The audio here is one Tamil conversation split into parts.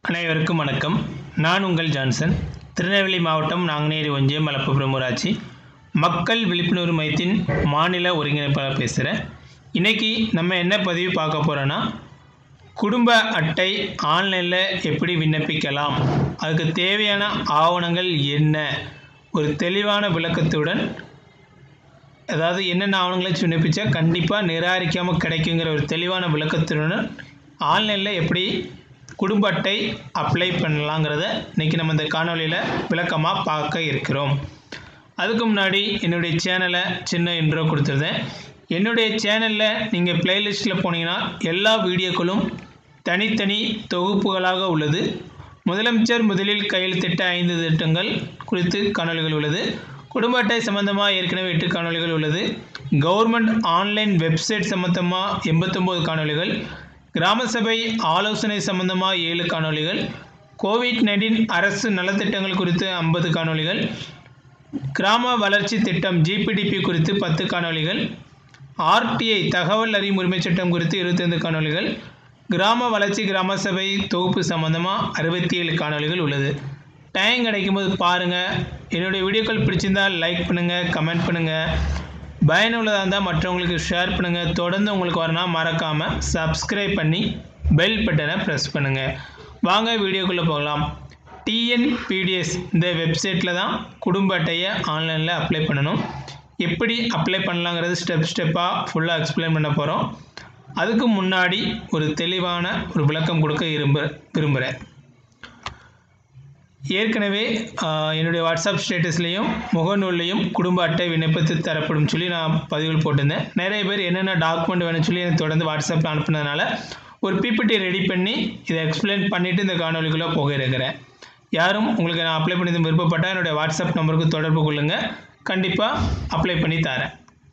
அனைவருக்கும் வணக்கம் நான் உங்கள் ஜான்சன் திருநெல்வேலி மாவட்டம் நாங்குநேரி ஒன்றியம் மலப்புபுரம் ஊராட்சி மக்கள் விழிப்புணர்வு மையத்தின் மாநில ஒருங்கிணைப்பாளர் பேசுகிறேன் இன்றைக்கி நம்ம என்ன பதிவு பார்க்க போகிறோன்னா குடும்ப அட்டை ஆன்லைனில் எப்படி விண்ணப்பிக்கலாம் அதுக்கு தேவையான ஆவணங்கள் என்ன ஒரு தெளிவான விளக்கத்துடன் அதாவது என்னென்ன ஆவணங்களை வச்சு விண்ணப்பிச்சா கண்டிப்பாக நிராகரிக்காமல் கிடைக்குங்கிற ஒரு தெளிவான விளக்கத்துடன் ஆன்லைனில் எப்படி குடும்ப அட்டை அப்ளை பண்ணலாங்கிறத இன்றைக்கி நம்ம இந்த காணொலியில் விளக்கமாக பார்க்க இருக்கிறோம் அதுக்கு முன்னாடி என்னுடைய சேனலை சின்ன இன்ட்ரோ கொடுத்துருந்தேன் என்னுடைய சேனலில் நீங்கள் பிளேலிஸ்ட்டில் போனீங்கன்னா எல்லா வீடியோக்களும் தனித்தனி தொகுப்புகளாக உள்ளது முதலமைச்சர் முதலில் கையெழுத்திட்ட ஐந்து திட்டங்கள் குறித்து காணொலிகள் உள்ளது குடும்ப அட்டை சம்மந்தமாக ஏற்கனவே எட்டு காணொலிகள் உள்ளது கவர்மெண்ட் ஆன்லைன் வெப்சைட் சம்மந்தமாக எண்பத்தொம்போது காணொலிகள் கிராம சபை ஆலோசனை சம்பந்தமாக ஏழு காணொலிகள் கோவிட் நைன்டீன் அரசு நலத்திட்டங்கள் குறித்து ஐம்பது காணொலிகள் கிராம வளர்ச்சி திட்டம் ஜிபிடிபி குறித்து பத்து காணொலிகள் ஆர்டிஐ தகவல் அறியும் உரிமை சட்டம் குறித்து இருபத்தைந்து காணொலிகள் கிராம வளர்ச்சி கிராம சபை தொகுப்பு சம்பந்தமாக அறுபத்தி ஏழு காணொலிகள் உள்ளது டைம் கிடைக்கும்போது பாருங்கள் என்னுடைய வீடியோக்கள் பிடிச்சிருந்தால் லைக் பண்ணுங்கள் கமெண்ட் பண்ணுங்கள் பயனுள்ளதாக இருந்தால் மற்றவங்களுக்கு ஷேர் பண்ணுங்கள் தொடர்ந்து உங்களுக்கு வரணும் மறக்காமல் சப்ஸ்கிரைப் பண்ணி பெல் பட்டனை ப்ரெஸ் பண்ணுங்கள் வாங்க வீடியோக்குள்ளே போகலாம் டிஎன்பிடிஎஸ் இந்த வெப்சைட்டில் தான் குடும்ப அட்டையை ஆன்லைனில் அப்ளை பண்ணணும் எப்படி அப்ளை பண்ணலாங்கிறது ஸ்டெப் ஸ்டெப்பாக ஃபுல்லாக எக்ஸ்பிளைன் பண்ண போகிறோம் அதுக்கு முன்னாடி ஒரு தெளிவான ஒரு விளக்கம் கொடுக்க விரும்ப விரும்புகிறேன் ஏற்கனவே ஆஹ், என்னுடைய வாட்ஸ்அப் ஸ்டேட்டஸ்லேயும் முகநூல்லையும் குடும்ப அட்டை விண்ணப்பித்து தரப்படும் சொல்லி நான் பதிவுகள் போட்டிருந்தேன் நிறைய பேர் என்னென்ன டாக்குமெண்ட் வேணும்னு சொல்லி எனக்கு தொடர்ந்து வாட்ஸ்அப்பில் அனுப்புனதுனால ஒரு பிபிடி ரெடி பண்ணி இதை எக்ஸ்பிளைன் பண்ணிவிட்டு இந்த காணொலிக்குள்ளே போக இருக்கிறேன் யாரும் உங்களுக்கு நான் அப்ளை பண்ணி விருப்பப்பட்டால் என்னுடைய வாட்ஸ்அப் நம்பருக்கு தொடர்பு கொள்ளுங்கள் கண்டிப்பாக அப்ளை பண்ணி தரேன்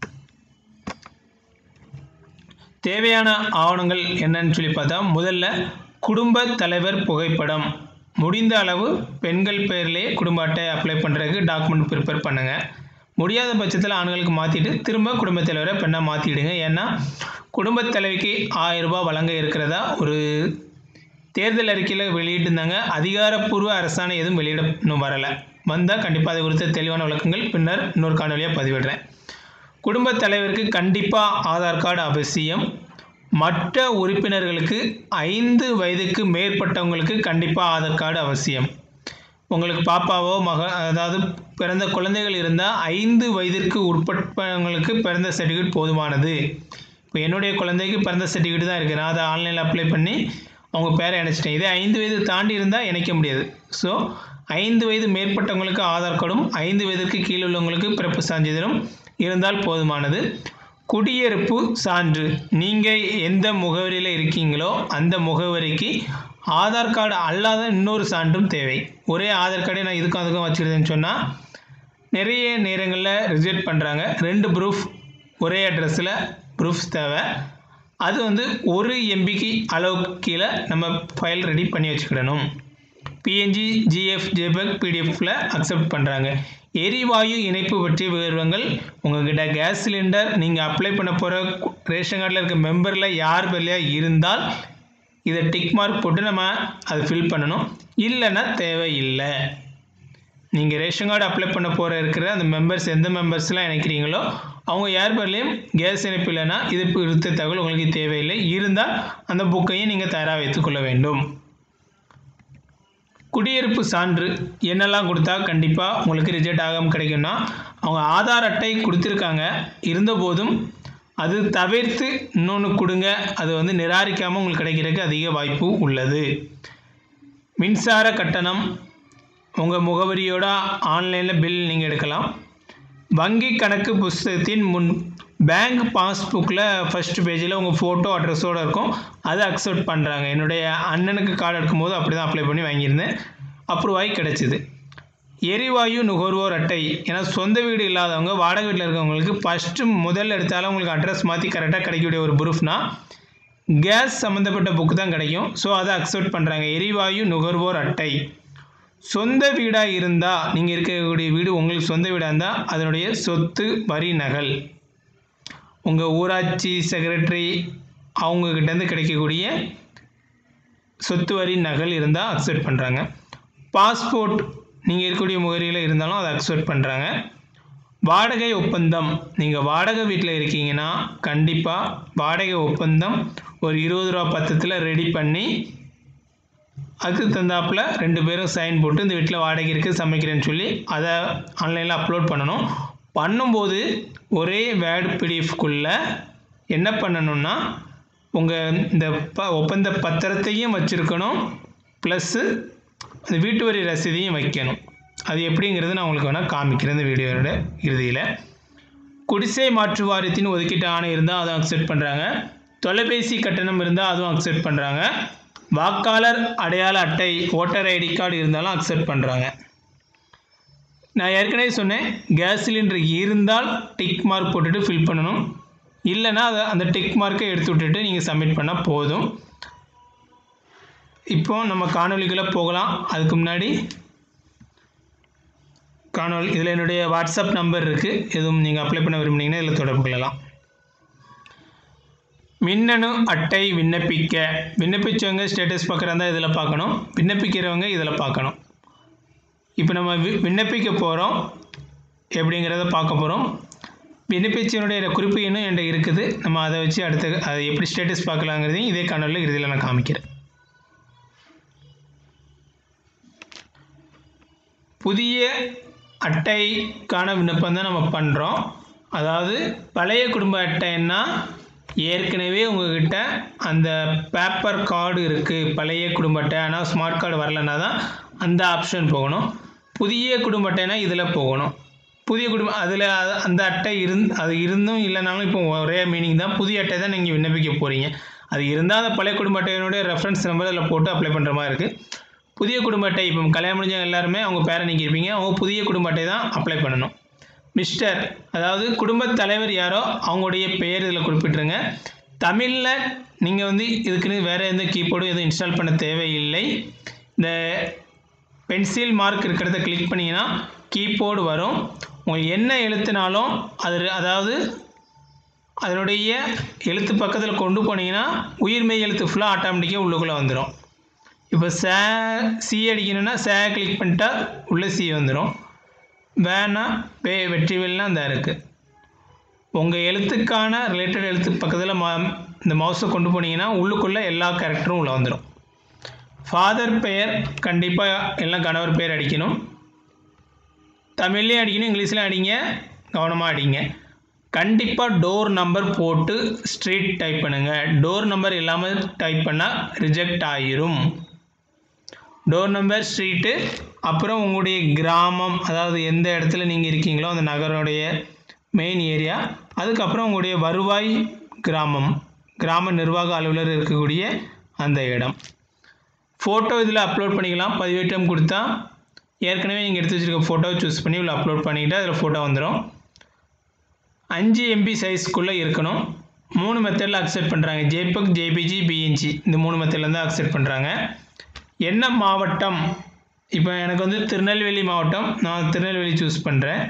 தேவையான ஆவணங்கள் என்னன்னு சொல்லி பார்த்தா முதல்ல குடும்ப தலைவர் புகைப்படம் முடிந்த அளவு பெண்கள் பேர்லேயே குடும்ப அட்டை அப்ளை பண்ணுறதுக்கு டாக்குமெண்ட் ப்ரிப்பேர் பண்ணுங்கள் முடியாத பட்சத்தில் ஆண்களுக்கு மாற்றிட்டு திரும்ப குடும்பத் தலைவரை பெண்ணாக மாற்றிடுங்க ஏன்னா குடும்பத் தலைவிக்கு ஆயிரம் ரூபாய் வழங்க இருக்கிறதா ஒரு தேர்தல் அறிக்கையில் வெளியிட்டிருந்தாங்க அதிகாரப்பூர்வ அரசாணை எதுவும் வெளியிட இன்னும் வரலை வந்தால் கண்டிப்பாக அது குறித்த தெளிவான விளக்கங்கள் பின்னர் இன்னொரு காணொலியாக பதிவிடுறேன் குடும்பத் தலைவருக்கு கண்டிப்பாக ஆதார் கார்டு அவசியம் மற்ற உறுப்பினர்களுக்கு ஐந்து வயதுக்கு மேற்பட்டவங்களுக்கு கண்டிப்பாக ஆதார் கார்டு அவசியம் உங்களுக்கு பாப்பாவோ மக அதாவது பிறந்த குழந்தைகள் இருந்தால் ஐந்து வயதிற்கு உட்பட்டவங்களுக்கு பிறந்த சர்டிஃபிகேட் போதுமானது இப்போ என்னுடைய குழந்தைக்கு பிறந்த சர்டிஃபிகேட் தான் இருக்குது நான் அதை ஆன்லைனில் அப்ளை பண்ணி அவங்க பேரை இணைச்சிட்டேன் இதே ஐந்து வயது தாண்டி இருந்தால் இணைக்க முடியாது ஸோ ஐந்து வயது மேற்பட்டவங்களுக்கு ஆதார் கார்டும் ஐந்து வயதிற்கு கீழே உள்ளவங்களுக்கு பிறப்பு சான்றிதழும் இருந்தால் போதுமானது குடியிருப்பு சான்று நீங்கள் எந்த முகவரியில் இருக்கீங்களோ அந்த முகவரிக்கு ஆதார் கார்டு அல்லாத இன்னொரு சான்றும் தேவை ஒரே ஆதார் கார்டை நான் இதுக்கும் அதுக்கும் வச்சுருந்தேன்னு சொன்னால் நிறைய நேரங்களில் ரிஜெக்ட் பண்ணுறாங்க ரெண்டு ப்ரூஃப் ஒரே அட்ரஸில் ப்ரூஃப்ஸ் தேவை அது வந்து ஒரு எம்பிக்கு அளவுக்கு கீழே நம்ம ஃபைல் ரெடி பண்ணி வச்சுக்கிடணும் பிஎன்ஜி ஜிஎஃப் ஜேபக் பிடிஎஃப்பில் அக்செப்ட் பண்ணுறாங்க எரிவாயு இணைப்பு பற்றிய விவரங்கள் உங்ககிட்ட கேஸ் சிலிண்டர் நீங்கள் அப்ளை பண்ண போகிற ரேஷன் கார்டில் இருக்க மெம்பரில் யார் பேர்லையா இருந்தால் இதை டிக் மார்க் போட்டு நம்ம அதை ஃபில் பண்ணணும் இல்லைன்னா தேவையில்லை நீங்கள் ரேஷன் கார்டு அப்ளை பண்ண போகிற இருக்கிற அந்த மெம்பர்ஸ் எந்த மெம்பர்ஸ்லாம் இணைக்கிறீங்களோ அவங்க யார் பேர்லேயும் கேஸ் இணைப்பு இல்லைன்னா இது குறித்த தகவல் உங்களுக்கு தேவையில்லை இருந்தால் அந்த புக்கையும் நீங்கள் தயாராக வைத்துக்கொள்ள வேண்டும் குடியிருப்பு சான்று என்னெல்லாம் கொடுத்தா கண்டிப்பாக உங்களுக்கு ரிஜெக்ட் ஆகாமல் கிடைக்கும்னா அவங்க ஆதார் அட்டை கொடுத்துருக்காங்க இருந்தபோதும் அது தவிர்த்து இன்னொன்று கொடுங்க அது வந்து நிராகரிக்காமல் உங்களுக்கு கிடைக்கிறதுக்கு அதிக வாய்ப்பு உள்ளது மின்சார கட்டணம் உங்கள் முகவரியோட ஆன்லைனில் பில் நீங்கள் எடுக்கலாம் வங்கி கணக்கு புஸ்தகத்தின் முன் பேங்க் பாஸ்புக்கில் ஃபர்ஸ்ட் பேஜில் உங்கள் ஃபோட்டோ அட்ரஸோடு இருக்கும் அதை அக்செப்ட் பண்ணுறாங்க என்னுடைய அண்ணனுக்கு கார்டு எடுக்கும்போது அப்படி தான் அப்ளை பண்ணி வாங்கியிருந்தேன் அப்ரூவ் ஆகி கிடச்சிது எரிவாயு நுகர்வோர் அட்டை ஏன்னா சொந்த வீடு இல்லாதவங்க வாடகை வீட்டில் இருக்கவங்களுக்கு ஃபஸ்ட்டு முதல்ல எடுத்தாலும் உங்களுக்கு அட்ரஸ் மாற்றி கரெக்டாக கிடைக்கக்கூடிய ஒரு ப்ரூஃப்னா கேஸ் சம்மந்தப்பட்ட புக்கு தான் கிடைக்கும் ஸோ அதை அக்செப்ட் பண்ணுறாங்க எரிவாயு நுகர்வோர் அட்டை சொந்த வீடாக இருந்தால் நீங்கள் இருக்கக்கூடிய வீடு உங்களுக்கு சொந்த வீடாக இருந்தால் அதனுடைய சொத்து வரி நகல் உங்கள் ஊராட்சி செக்ரட்டரி அவங்கக்கிட்டேருந்து கிடைக்கக்கூடிய சொத்து வரி நகல் இருந்தால் அக்செப்ட் பண்ணுறாங்க பாஸ்போர்ட் நீங்கள் இருக்கக்கூடிய முகவரியில் இருந்தாலும் அதை அக்செப்ட் பண்ணுறாங்க வாடகை ஒப்பந்தம் நீங்கள் வாடகை வீட்டில் இருக்கீங்கன்னா கண்டிப்பாக வாடகை ஒப்பந்தம் ஒரு இருபது ரூபா பத்திரத்தில் ரெடி பண்ணி அதுக்கு தந்தாப்பில் ரெண்டு பேரும் சைன் போட்டு இந்த வீட்டில் வாடகை இருக்குது சமைக்கிறேன்னு சொல்லி அதை ஆன்லைனில் அப்லோட் பண்ணணும் பண்ணும்போது ஒரே வேர்டு பிடிஎஃப்குள்ளே என்ன பண்ணணும்னா உங்கள் இந்த ப ஒப்பந்த பத்திரத்தையும் வச்சுருக்கணும் ப்ளஸ்ஸு அந்த வீட்டு வரி ரசீதையும் வைக்கணும் அது எப்படிங்கிறது நான் உங்களுக்கு வேணால் காமிக்கிறேன் இந்த வீடியோவோட இறுதியில் குடிசை மாற்று வாரியத்தின் ஒதுக்கீட்டு ஆணை இருந்தால் அதுவும் அக்செப்ட் பண்ணுறாங்க தொலைபேசி கட்டணம் இருந்தால் அதுவும் அக்செப்ட் பண்ணுறாங்க வாக்காளர் அடையாள அட்டை ஓட்டர் ஐடி கார்டு இருந்தாலும் அக்செப்ட் பண்ணுறாங்க நான் ஏற்கனவே சொன்னேன் கேஸ் சிலிண்டர் இருந்தால் டிக் மார்க் போட்டுட்டு ஃபில் பண்ணணும் இல்லைன்னா அதை அந்த டிக் மார்க்கை எடுத்து விட்டுட்டு நீங்கள் சப்மிட் பண்ணால் போதும் இப்போ நம்ம காணொலிக்குள்ளே போகலாம் அதுக்கு முன்னாடி காணொலி இதில் என்னுடைய வாட்ஸ்அப் நம்பர் இருக்குது எதுவும் நீங்கள் அப்ளை பண்ண விரும்புனீங்கன்னா இதில் தொடர்பு கொள்ளலாம் மின்னணு அட்டை விண்ணப்பிக்க விண்ணப்பிச்சவங்க ஸ்டேட்டஸ் பார்க்குறதா இதில் பார்க்கணும் விண்ணப்பிக்கிறவங்க இதில் பார்க்கணும் இப்போ நம்ம வி விண்ணப்பிக்க போகிறோம் எப்படிங்கிறத பார்க்க போகிறோம் விண்ணப்பிச்சவனுடைய குறிப்பு எண்ணும் என்கிட்ட இருக்குது நம்ம அதை வச்சு அடுத்த அதை எப்படி ஸ்டேட்டஸ் பார்க்கலாங்கிறதையும் இதே காணொலியில் இறுதியில் நான் காமிக்கிறேன் புதிய அட்டைக்கான விண்ணப்பம் தான் நம்ம பண்ணுறோம் அதாவது பழைய குடும்ப அட்டைன்னா ஏற்கனவே உங்ககிட்ட அந்த பேப்பர் கார்டு இருக்குது பழைய குடும்ப அட்டை ஆனால் ஸ்மார்ட் கார்டு வரலன்னா தான் அந்த ஆப்ஷன் போகணும் புதிய குடும்ப அட்டைனா இதில் போகணும் புதிய குடும்பம் அதில் அந்த அட்டை இருந் அது இருந்தும் இல்லைனாலும் இப்போ ஒரே மீனிங் தான் புதிய அட்டை தான் நீங்கள் விண்ணப்பிக்க போகிறீங்க அது இருந்தால் அந்த பழைய குடும்ப அட்டையினுடைய ரெஃபரன்ஸ் நம்பர் அதில் போட்டு அப்ளை பண்ணுற மாதிரி இருக்குது புதிய குடும்ப அட்டை இப்போ கல்யாணம் முடிஞ்சவங்க எல்லாருமே அவங்க பேரை நீக்கியிருப்பீங்க அவங்க புதிய குடும்ப அட்டை தான் அப்ளை பண்ணணும் மிஸ்டர் அதாவது குடும்பத் தலைவர் யாரோ அவங்களுடைய பெயர் இதில் குறிப்பிட்ருங்க தமிழில் நீங்கள் வந்து இதுக்குன்னு வேறு எந்த கீபோர்டும் எதுவும் இன்ஸ்டால் பண்ண தேவையில்லை இந்த பென்சில் மார்க் இருக்கிறத கிளிக் பண்ணிங்கன்னா கீபோர்டு வரும் உங்களுக்கு என்ன எழுத்துனாலும் அது அதாவது அதனுடைய எழுத்து பக்கத்தில் கொண்டு போனீங்கன்னா உயிர்மெய் எழுத்து ஃபுல்லாக ஆட்டோமேட்டிக்காக உள்ளுக்குள்ளே வந்துடும் இப்போ சே சி அடிக்கணும்னா சே கிளிக் பண்ணிட்டா உள்ளே சி வந்துடும் வேணா வே வெற்றிவேல்னா அந்த இருக்குது உங்கள் எழுத்துக்கான ரிலேட்டட் எழுத்து பக்கத்தில் மா இந்த மவுஸை கொண்டு போனீங்கன்னா உள்ளுக்குள்ளே எல்லா கேரக்டரும் உள்ளே வந்துடும் ஃபாதர் பெயர் கண்டிப்பாக எல்லாம் கணவர் பெயர் அடிக்கணும் தமிழ்லேயும் அடிக்கணும் இங்கிலீஷ்லையும் அடிங்க கவனமாக அடிங்க கண்டிப்பாக டோர் நம்பர் போட்டு ஸ்ட்ரீட் டைப் பண்ணுங்கள் டோர் நம்பர் இல்லாமல் டைப் பண்ணால் ரிஜெக்ட் ஆகிரும் டோர் நம்பர் ஸ்ட்ரீட்டு அப்புறம் உங்களுடைய கிராமம் அதாவது எந்த இடத்துல நீங்கள் இருக்கீங்களோ அந்த நகரோடைய மெயின் ஏரியா அதுக்கப்புறம் உங்களுடைய வருவாய் கிராமம் கிராம நிர்வாக அலுவலர் இருக்கக்கூடிய அந்த இடம் ஃபோட்டோ இதில் அப்லோட் பண்ணிக்கலாம் பதிவேற்றம் கொடுத்தா ஏற்கனவே நீங்கள் எடுத்து வச்சுருக்க ஃபோட்டோவை சூஸ் பண்ணி இதில் அப்லோட் பண்ணிக்கிட்டு அதில் ஃபோட்டோ வந்துடும் அஞ்சு எம்பி சைஸ்க்குள்ளே இருக்கணும் மூணு மெத்தடில் அக்செப்ட் பண்ணுறாங்க ஜேபக் ஜேபிஜி பிஎன்ஜி இந்த மூணு மெத்தட்லேருந்து அக்செப்ட் பண்ணுறாங்க என்ன மாவட்டம் இப்போ எனக்கு வந்து திருநெல்வேலி மாவட்டம் நான் திருநெல்வேலி சூஸ் பண்ணுறேன்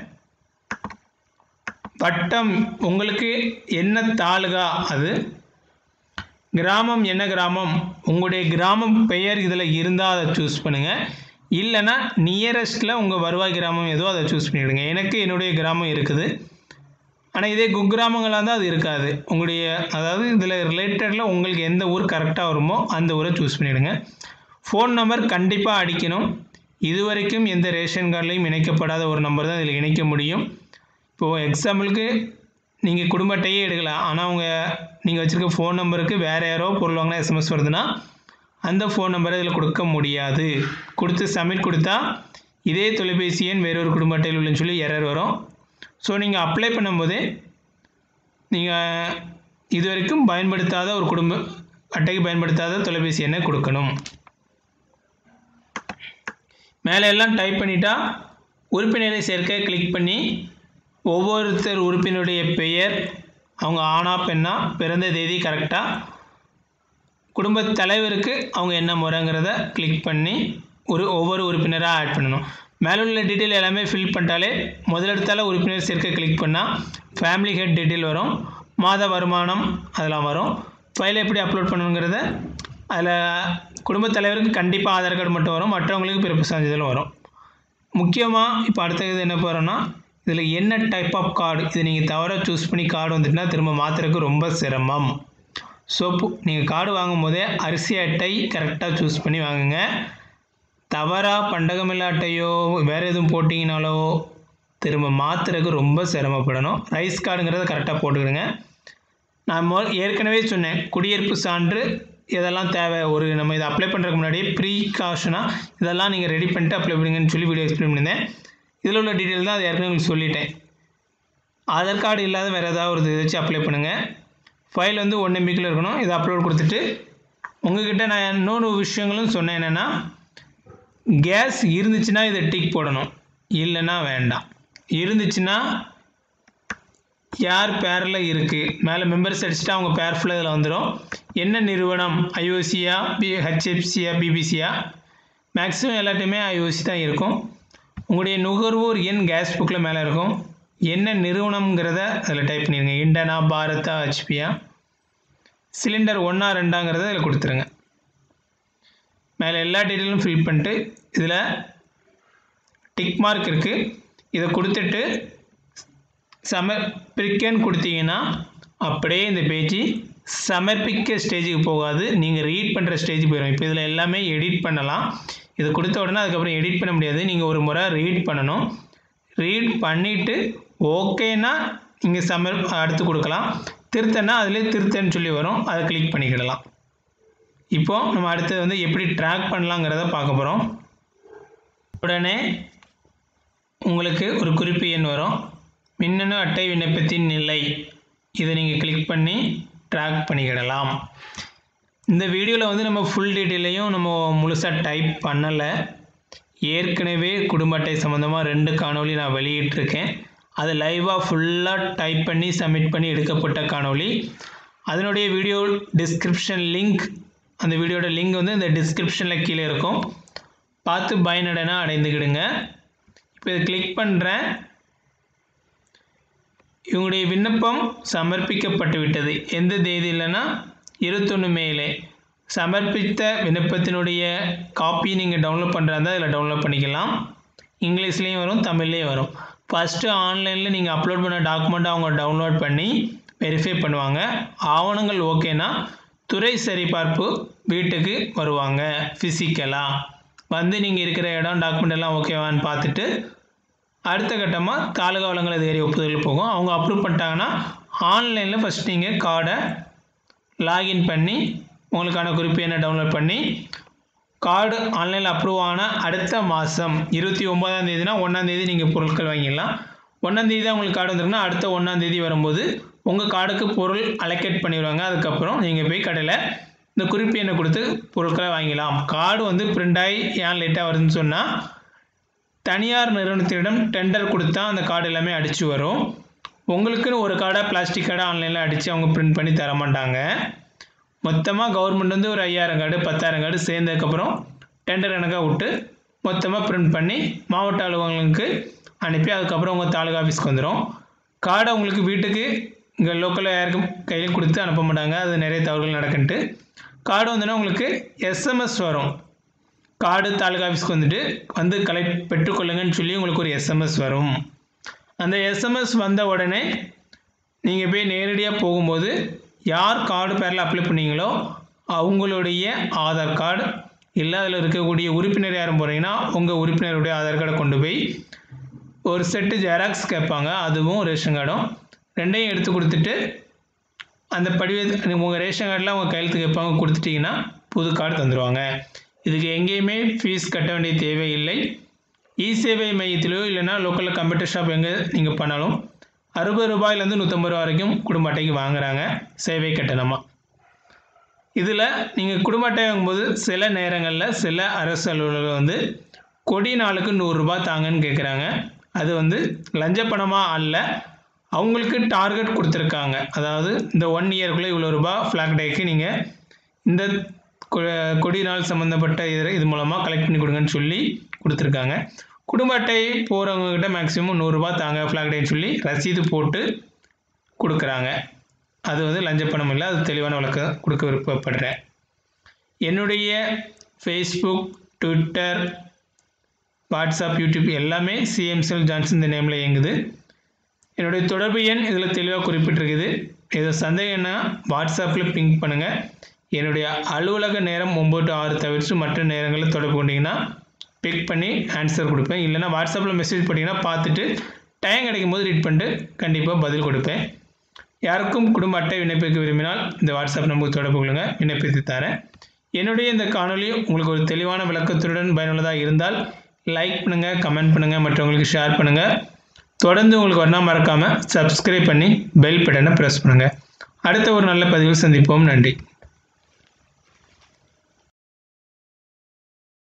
வட்டம் உங்களுக்கு என்ன தாலுகா அது கிராமம் என்ன கிராமம் உங்களுடைய கிராமம் பெயர் இதில் இருந்தால் அதை சூஸ் பண்ணுங்கள் இல்லைன்னா நியரஸ்ட்டில் உங்கள் வருவாய் கிராமம் ஏதோ அதை சூஸ் பண்ணிவிடுங்க எனக்கு என்னுடைய கிராமம் இருக்குது ஆனால் இதே குக்கிராமங்களாக இருந்தால் அது இருக்காது உங்களுடைய அதாவது இதில் ரிலேட்டடில் உங்களுக்கு எந்த ஊர் கரெக்டாக வருமோ அந்த ஊரை சூஸ் பண்ணிவிடுங்க ஃபோன் நம்பர் கண்டிப்பாக அடிக்கணும் இதுவரைக்கும் எந்த ரேஷன் கார்ட்லேயும் இணைக்கப்படாத ஒரு நம்பர் தான் இதில் இணைக்க முடியும் இப்போது எக்ஸாம்பிளுக்கு நீங்கள் குடும்ப அட்டையே எடுக்கலாம் ஆனால் அவங்க நீங்கள் வச்சுருக்க ஃபோன் நம்பருக்கு வேறு யாரோ பொருள் வாங்கினா எஸ்எம்எஸ் வருதுன்னா அந்த ஃபோன் நம்பரை இதில் கொடுக்க முடியாது கொடுத்து சப்மிட் கொடுத்தா இதே தொலைபேசி எண் வேறொரு குடும்ப அட்டையில் உள்ளன்னு சொல்லி எரர் வரும் ஸோ நீங்கள் அப்ளை பண்ணும்போதே நீங்கள் இது வரைக்கும் பயன்படுத்தாத ஒரு குடும்ப அட்டைக்கு பயன்படுத்தாத தொலைபேசி எண்ணை கொடுக்கணும் மேலே எல்லாம் டைப் பண்ணிட்டா உறுப்பினரை சேர்க்க கிளிக் பண்ணி ஒவ்வொருத்தர் உறுப்பினருடைய பெயர் அவங்க ஆணா பெண்ணா பிறந்த தேதி கரெக்டாக குடும்பத் தலைவருக்கு அவங்க என்ன முறைங்கிறத கிளிக் பண்ணி ஒரு ஒவ்வொரு உறுப்பினராக ஆட் பண்ணணும் மேலே உள்ள டீட்டெயில் எல்லாமே ஃபில் பண்ணிட்டாலே முதலெடுத்தால உறுப்பினர் சேர்க்க கிளிக் பண்ணால் ஃபேமிலி ஹெட் டீட்டெயில் வரும் மாத வருமானம் அதெல்லாம் வரும் ஃபைலை எப்படி அப்லோட் பண்ணணுங்கிறத அதில் குடும்பத் தலைவருக்கு கண்டிப்பாக ஆதார் கார்டு மட்டும் வரும் மற்றவங்களுக்கு பிறப்பு சான்றிதழ் வரும் முக்கியமாக இப்போ அடுத்தது என்ன போகிறோன்னா இதில் என்ன டைப் ஆஃப் கார்டு இது நீங்கள் தவறாக சூஸ் பண்ணி கார்டு வந்துட்டுனா திரும்ப மாற்றுறதுக்கு ரொம்ப சிரமம் ஸோ நீங்கள் கார்டு வாங்கும் போதே அரிசி அட்டை கரெக்டாக சூஸ் பண்ணி வாங்குங்க தவறாக பண்டகமில்ல அட்டையோ வேறு எதுவும் போட்டிங்கனாலோ திரும்ப மாற்றுறதுக்கு ரொம்ப சிரமப்படணும் ரைஸ் கார்டுங்கிறத கரெக்டாக போட்டுக்கிடுங்க நான் மொ ஏற்கனவே சொன்னேன் குடியிருப்பு சான்று இதெல்லாம் தேவை ஒரு நம்ம இதை அப்ளை பண்ணுறதுக்கு முன்னாடியே ப்ரீகாஷனாக இதெல்லாம் நீங்கள் ரெடி பண்ணிட்டு அப்ளை பண்ணுங்கன்னு சொல்லி வீடியோ எக்ஸ்பிளைன் பண்ணியிருந்தேன் இதில் உள்ள டீட்டெயில் தான் அது ஏற்கனவே உங்களுக்கு சொல்லிட்டேன் ஆதார் கார்டு இல்லாத வேறு ஏதாவது ஒரு இதை வச்சு அப்ளை பண்ணுங்கள் ஃபைல் வந்து ஒன் எம்பிக்கில் இருக்கணும் இதை அப்லோட் கொடுத்துட்டு உங்ககிட்ட நான் இன்னொரு விஷயங்களும் சொன்னேன் என்னென்னா கேஸ் இருந்துச்சுன்னா இதை டிக் போடணும் இல்லைன்னா வேண்டாம் இருந்துச்சுன்னா யார் பேரில் இருக்குது மேலே மெம்பர்ஸ் அடிச்சுட்டு அவங்க பேர் ஃபுல்லாக இதில் வந்துடும் என்ன நிறுவனம் ஐஓசியா பி ஹெச்எஃப்சியா பிபிசியா மேக்ஸிமம் எல்லாத்தையுமே ஐஓசி தான் இருக்கும் உங்களுடைய நுகர்வோர் எண் கேஸ் புக்கில் மேலே இருக்கும் என்ன நிறுவனம்ங்கிறத அதில் டைப் பண்ணிடுங்க இண்டனா பாரதா ஹெச்பியா சிலிண்டர் ஒன்றா ரெண்டாங்கிறத இதில் கொடுத்துருங்க மேலே எல்லா டீட்டெயிலும் ஃபில் பண்ணிட்டு இதில் டிக் மார்க் இருக்குது இதை கொடுத்துட்டு சமர்ப்பிக்கன்னு கொடுத்தீங்கன்னா அப்படியே இந்த பேஜ் சமர்ப்பிக்க ஸ்டேஜுக்கு போகாது நீங்கள் ரீட் பண்ணுற ஸ்டேஜ் போயிடும் இப்போ இதில் எல்லாமே எடிட் பண்ணலாம் இது கொடுத்த உடனே அதுக்கப்புறம் எடிட் பண்ண முடியாது நீங்கள் ஒரு முறை ரீட் பண்ணணும் ரீட் பண்ணிவிட்டு ஓகேனா இங்கே சமர் அடுத்து கொடுக்கலாம் திருத்தன்னா அதிலே திருத்தன்னு சொல்லி வரும் அதை கிளிக் பண்ணிக்கிடலாம் இப்போது நம்ம அடுத்தது வந்து எப்படி ட்ராக் பண்ணலாங்கிறத பார்க்க போகிறோம் உடனே உங்களுக்கு ஒரு குறிப்பு எண் வரும் மின்னணு அட்டை விண்ணப்பத்தின் நிலை இதை நீங்கள் கிளிக் பண்ணி ட்ராக் பண்ணிக்கிடலாம் இந்த வீடியோவில் வந்து நம்ம ஃபுல் டீட்டெயிலையும் நம்ம முழுசாக டைப் பண்ணலை ஏற்கனவே குடும்ப அட்டை சம்மந்தமாக ரெண்டு காணொளி நான் வெளியிட்டிருக்கேன் அது லைவாக ஃபுல்லாக டைப் பண்ணி சப்மிட் பண்ணி எடுக்கப்பட்ட காணொளி அதனுடைய வீடியோ டிஸ்கிரிப்ஷன் லிங்க் அந்த வீடியோட லிங்க் வந்து இந்த டிஸ்கிரிப்ஷனில் கீழே இருக்கும் பார்த்து பயனடனா அடைந்துக்கிடுங்க இப்போ இதை கிளிக் பண்ணுறேன் இவங்களுடைய விண்ணப்பம் சமர்ப்பிக்கப்பட்டு விட்டது எந்த தேதியிலனா இருபத்தொன்று மேலே சமர்ப்பித்த விண்ணப்பத்தினுடைய காப்பி நீங்கள் டவுன்லோட் பண்ணுறதா இதில் டவுன்லோட் பண்ணிக்கலாம் இங்கிலீஷ்லேயும் வரும் தமிழ்லேயும் வரும் ஃபஸ்ட்டு ஆன்லைனில் நீங்கள் அப்லோட் பண்ண டாக்குமெண்ட்டை அவங்க டவுன்லோட் பண்ணி வெரிஃபை பண்ணுவாங்க ஆவணங்கள் ஓகேனா துறை சரிபார்ப்பு வீட்டுக்கு வருவாங்க ஃபிசிக்கலாக வந்து நீங்கள் இருக்கிற இடம் டாக்குமெண்ட் எல்லாம் ஓகேவான்னு பார்த்துட்டு அடுத்த கட்டமாக தாலுகா வளங்கள் அதிகாரி ஒப்புதல் போகும் அவங்க அப்ரூவ் பண்ணிட்டாங்கன்னா ஆன்லைனில் ஃபஸ்ட் நீங்கள் கார்டை லாகின் பண்ணி உங்களுக்கான குறிப்பு என்ன டவுன்லோட் பண்ணி கார்டு ஆன்லைனில் அப்ரூவ் ஆன அடுத்த மாதம் இருபத்தி ஒம்போதாம் தேதினா ஒன்றாந்தேதி நீங்கள் பொருட்கள் வாங்கிடலாம் ஒன்றாந்தேதி தான் உங்களுக்கு கார்டு வந்துருக்குன்னா அடுத்த ஒன்றாந்தேதி வரும்போது உங்கள் கார்டுக்கு பொருள் அலோகேட் பண்ணிடுவாங்க அதுக்கப்புறம் நீங்கள் போய் கடையில் இந்த குறிப்பு எண்ணை கொடுத்து பொருட்களை வாங்கிக்கலாம் கார்டு வந்து பிரிண்ட் ஆகி ஏன் லேட்டாக வருதுன்னு சொன்னால் தனியார் நிறுவனத்திடம் டெண்டர் கொடுத்தா அந்த கார்டு எல்லாமே அடித்து வரும் உங்களுக்குன்னு ஒரு கார்டாக பிளாஸ்டிக் கார்டை ஆன்லைனில் அடித்து அவங்க பிரிண்ட் பண்ணி தர மாட்டாங்க மொத்தமாக கவர்மெண்ட் வந்து ஒரு ஐயாயிரம் கார்டு பத்தாயிரம் கார்டு சேர்ந்ததுக்கப்புறம் டெண்டர் கணக்காக விட்டு மொத்தமாக பிரிண்ட் பண்ணி மாவட்ட அலுவலகங்களுக்கு அனுப்பி அதுக்கப்புறம் உங்கள் தாலுகா ஆஃபீஸ்க்கு வந்துடும் கார்டை உங்களுக்கு வீட்டுக்கு இங்கே லோக்கலில் யாருக்கும் கையில் கொடுத்து அனுப்ப மாட்டாங்க அது நிறைய தவறுகள் நடக்குன்ட்டு கார்டு வந்தோடனே உங்களுக்கு எஸ்எம்எஸ் வரும் கார்டு தாலுகா ஆஃபீஸ்க்கு வந்துட்டு வந்து கலெக்ட் பெற்றுக்கொள்ளுங்கன்னு சொல்லி உங்களுக்கு ஒரு எஸ்எம்எஸ் வரும் அந்த எஸ்எம்எஸ் வந்த உடனே நீங்கள் போய் நேரடியாக போகும்போது யார் கார்டு பேரில் அப்ளை பண்ணீங்களோ அவங்களுடைய ஆதார் கார்டு இல்லை அதில் இருக்கக்கூடிய உறுப்பினர் யாரும் போகிறீங்கன்னா உங்கள் உறுப்பினருடைய ஆதார் கார்டை கொண்டு போய் ஒரு செட்டு ஜெராக்ஸ் கேட்பாங்க அதுவும் ரேஷன் கார்டும் ரெண்டையும் எடுத்து கொடுத்துட்டு அந்த படிவத்தை உங்கள் ரேஷன் கார்டில் உங்கள் கையெழுத்து கேட்பாங்க கொடுத்துட்டிங்கன்னா புது கார்டு தந்துடுவாங்க இதுக்கு எங்கேயுமே ஃபீஸ் கட்ட வேண்டிய தேவையில்லை இ சேவை மையத்திலோ இல்லைன்னா லோக்கலில் கம்ப்யூட்டர் ஷாப் எங்கே நீங்கள் பண்ணாலும் அறுபது ரூபாயிலேருந்து நூற்றம்பது ரூபா வரைக்கும் குடும்ப அட்டைக்கு வாங்குறாங்க சேவை கட்டணமாக இதில் நீங்கள் குடும்ப அட்டை வாங்கும்போது சில நேரங்களில் சில அரசு அலுவலர்கள் வந்து கொடி நாளுக்கு நூறுரூபா தாங்கன்னு கேட்குறாங்க அது வந்து லஞ்ச பணமாக அல்ல அவங்களுக்கு டார்கெட் கொடுத்துருக்காங்க அதாவது இந்த ஒன் இயருக்குள்ளே இவ்வளோ ரூபா ஃப்ளாக் டேக்கு நீங்கள் இந்த கொ- கொடி நாள் சம்மந்தப்பட்ட இது இது மூலமாக கலெக்ட் பண்ணி கொடுங்கன்னு சொல்லி கொடுத்துருக்காங்க குடும்ப அட்டை போகிறவங்கக்கிட்ட மேக்ஸிமம் நூறுரூபா தாங்க ஃப்ளாக் டேன்னு சொல்லி ரசீது போட்டு கொடுக்குறாங்க அது வந்து லஞ்ச பணம் இல்லை அது தெளிவான விளக்கம் கொடுக்க விருப்பப்படுறேன் என்னுடைய ஃபேஸ்புக் ட்விட்டர் வாட்ஸ்அப் யூடியூப் எல்லாமே சிஎம்சிஎல் ஜான்சன் இந்த நேமில் இயங்குது என்னுடைய தொடர்பு எண் இதில் தெளிவாக குறிப்பிட்டிருக்குது ஏதோ சந்தேகம்னா வாட்ஸ்அப்பில் பிங்க் பண்ணுங்கள் என்னுடைய அலுவலக நேரம் ஒம்பது டு ஆறு தவிர்த்து மற்ற நேரங்களில் தொடர்பு கொண்டீங்கன்னா பிக் பண்ணி ஆன்சர் கொடுப்பேன் இல்லைனா வாட்ஸ்அப்பில் மெசேஜ் பண்ணிங்கன்னா பார்த்துட்டு டைம் கிடைக்கும் போது ரீட் பண்ணிட்டு கண்டிப்பாக பதில் கொடுப்பேன் யாருக்கும் குடும்ப அட்டை விண்ணப்பிக்க விரும்பினால் இந்த வாட்ஸ்அப் நம்பருக்கு தொடர்பு கொள்ளுங்கள் விண்ணப்பித்து தரேன் என்னுடைய இந்த காணொலி உங்களுக்கு ஒரு தெளிவான விளக்கத்துடன் பயனுள்ளதாக இருந்தால் லைக் பண்ணுங்கள் கமெண்ட் பண்ணுங்கள் மற்றவங்களுக்கு ஷேர் பண்ணுங்கள் தொடர்ந்து உங்களுக்கு ஒன்றா மறக்காமல் சப்ஸ்கிரைப் பண்ணி பெல் பட்டனை ப்ரெஸ் பண்ணுங்கள் அடுத்த ஒரு நல்ல பதிவில் சந்திப்போம் நன்றி